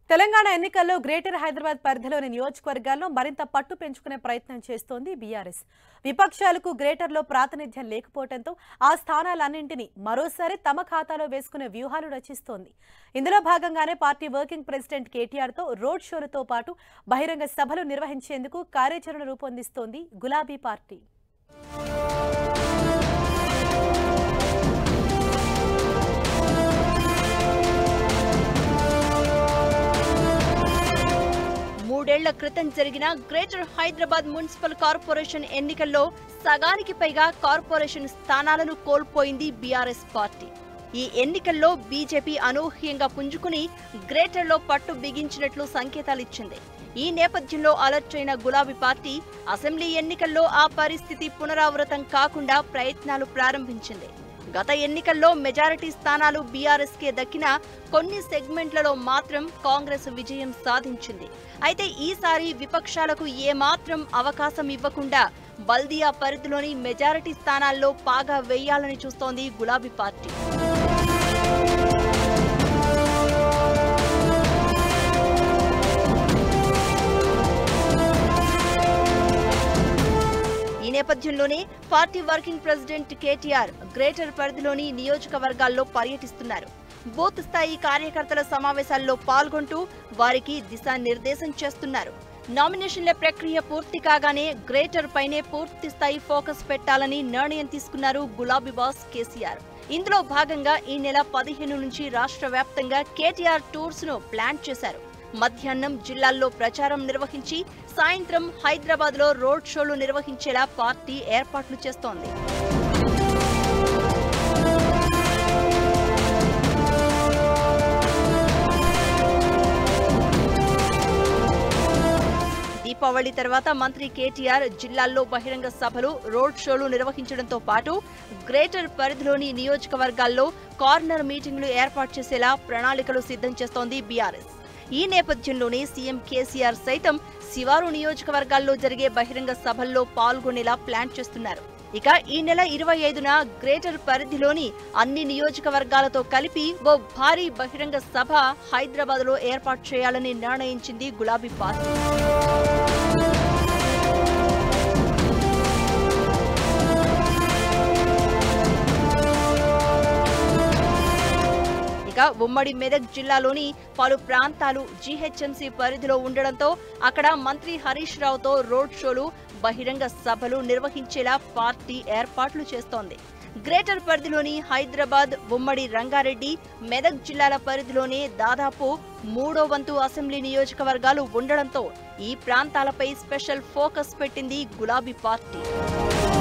తెలంగాణ ఎన్నికల్లో గ్రేటర్ హైదరాబాద్ పరిధిలోని నియోజకవర్గాల్లో మరింత పట్టు పెంచుకునే ప్రయత్నం చేస్తోంది బీఆర్ఎస్ విపక్షాలకు గ్రేటర్లో ప్రాతినిధ్యం లేకపోవడంతో ఆ స్థానాలన్నింటినీ మరోసారి తమ ఖాతాలో వేసుకునే వ్యూహాలు రచిస్తోంది ఇందులో భాగంగానే పార్టీ వర్కింగ్ ప్రెసిడెంట్ కేటీఆర్తో రోడ్ షోలతో పాటు బహిరంగ సభలు నిర్వహించేందుకు కార్యాచరణ రూపొందిస్తోంది గులాబీ పార్టీ మూడేళ్ల క్రితం జరిగిన గ్రేటర్ హైదరాబాద్ మున్సిపల్ కార్పొరేషన్ ఎన్నికల్లో సగానికి పైగా కార్పొరేషన్ స్థానాలను కోల్పోయింది బీఆర్ఎస్ పార్టీ ఈ ఎన్నికల్లో బీజేపీ అనూహ్యంగా పుంజుకుని గ్రేటర్లో పట్టు బిగించినట్లు సంకేతాలిచ్చింది ఈ నేపథ్యంలో అలర్ట్ అయిన గులాబీ పార్టీ అసెంబ్లీ ఎన్నికల్లో ఆ పరిస్థితి పునరావృతం కాకుండా ప్రయత్నాలు ప్రారంభించింది గత ఎన్నికల్లో మెజారిటీ స్థానాలు బీఆర్ఎస్ కే దక్కినా కొన్ని సెగ్మెంట్లలో మాత్రం కాంగ్రెస్ విజయం సాధించింది అయితే ఈసారి విపక్షాలకు ఏమాత్రం అవకాశం ఇవ్వకుండా బల్దియా పరిధిలోని మెజారిటీ స్థానాల్లో పాగా వేయాలని చూస్తోంది గులాబీ పార్టీ ఈ నేపథ్యంలోనే party working president KTR greater పరిధిలోని నియోజకవర్గాల్లో పర్యటిస్తున్నారు బూత్ స్థాయి కార్యకర్తల సమావేశాల్లో పాల్గొంటూ వారికి దిశానిర్దేశం చేస్తున్నారు నామినేషన్ల ప్రక్రియ పూర్తి కాగానే గ్రేటర్ పైనే పూర్తి స్థాయి ఫోకస్ పెట్టాలని నిర్ణయం తీసుకున్నారు గులాబీ బాస్ కేసీఆర్ ఇందులో భాగంగా ఈ నెల పదిహేను నుంచి రాష్ట్ర వ్యాప్తంగా కేటీఆర్ టూర్స్ ను ప్లాన్ చేశారు మధ్యాహ్నం జిల్లాల్లో ప్రచారం నిర్వహించి సాయంత్రం హైదరాబాద్ లో రోడ్ షోలు నిర్వహించేలా పార్టీ ఏర్పాట్లు చేస్తోంది దీపావళి తర్వాత మంత్రి కేటీఆర్ జిల్లాల్లో బహిరంగ సభలు రోడ్ షోలు నిర్వహించడంతో పాటు గ్రేటర్ పరిధిలోని నియోజకవర్గాల్లో కార్నర్ మీటింగ్లు ఏర్పాటు చేసేలా ప్రణాళికలు సిద్ధం చేస్తోంది బీఆర్ఎస్ ఈ నేపథ్యంలోనే సీఎం కేసీఆర్ సైతం శివారు నియోజకవర్గాల్లో జరిగే బహిరంగ సభల్లో పాల్గొనేలా ప్లాన్ చేస్తున్నారు ఇక ఈ నెల ఇరవై ఐదున గ్రేటర్ పరిధిలోని అన్ని నియోజకవర్గాలతో కలిపి ఓ భారీ బహిరంగ సభ హైదరాబాద్ లో ఏర్పాటు చేయాలని నిర్ణయించింది గులాబీ పార్టీ ఇక ఉమ్మడి మెదక్ జిల్లాలోని పలు ప్రాంతాలు జీహెచ్ఎంసీ పరిధిలో ఉండడంతో అక్కడ మంత్రి హరీష్ రావుతో రోడ్ షోలు బహిరంగ సభలు నిర్వహించేలా పార్టీ ఏర్పాట్లు చేస్తోంది గ్రేటర్ పరిధిలోని హైదరాబాద్ ఉమ్మడి రంగారెడ్డి మెదక్ జిల్లాల పరిధిలోనే దాదాపు మూడో వంతు అసెంబ్లీ నియోజకవర్గాలు ఉండడంతో ఈ ప్రాంతాలపై స్పెషల్ ఫోకస్ పెట్టింది గులాబీ పార్టీ